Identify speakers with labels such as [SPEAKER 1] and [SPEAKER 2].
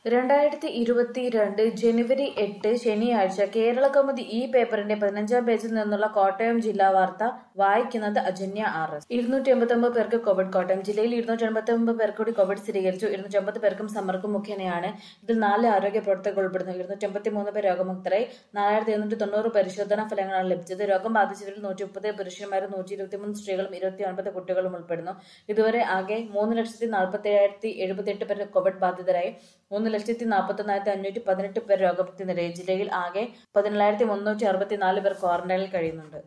[SPEAKER 1] രണ്ടായിരത്തി ഇരുപത്തിരണ്ട് ജനുവരി എട്ട് ശനിയാഴ്ച കേരള കൗമുദി ഈ പേപ്പറിന്റെ പതിനഞ്ചാം പേജിൽ നിന്നുള്ള കോട്ടയം ജില്ലാ വാർത്ത വായിക്കുന്നത് അജന്യ ആർ എസ് ഇരുന്നൂറ്റി എൺപത്തൊമ്പത് പേർക്ക് കോവിഡ് കോട്ടയം ജില്ലയിൽ ഇരുന്നൂറ്റി എൺപത്തി ഒമ്പത് പേർക്ക് കൂടി കോവിഡ് സ്ഥിരീകരിച്ചു ഇരുന്നൂറ്റി അമ്പത് പേർക്കും സമ്പർക്കം മുഖേനയാണ് ഇതിൽ നാല് ആരോഗ്യ പ്രവർത്തകർ ഉൾപ്പെടുന്നു ഇരുന്നൂറ്റി എൺപത്തി മൂന്ന് പേർ രോഗമുക്തരായി നാലായിരത്തി എഴുന്നൂറ്റി തൊണ്ണൂറ് പരിശോധനാ ഫലങ്ങളാണ് ലഭിച്ചത് രോഗം ബാധിച്ചവരിൽ നൂറ്റി മുപ്പത് പുരുഷന്മാരും നൂറ്റി ഇരുപത്തിമൂന്ന് സ്ത്രീകളും ഇരുപത്തി ഒൻപത് കുട്ടികളും ഉൾപ്പെടുന്നു ഇതുവരെ ആകെ മൂന്ന് ലക്ഷത്തി നാൽപ്പത്തി ഏഴായിരത്തി എഴുപത്തി എട്ട് പേർ കോവിഡ് ബാധിതരായി മൂന്ന് ലക്ഷത്തി നാൽപ്പത്തൊന്നായിരത്തി അഞ്ഞൂറ്റി പതിനെട്ട് പേർ രോഗമുക്തി നിലയിൽ ജില്ലയിൽ ആകെ പതിനേഴായിരത്തി മുന്നൂറ്റി അറുപത്തിനാല് പേർ ക്വാറന്റൈനിൽ കഴിയുന്നുണ്ട്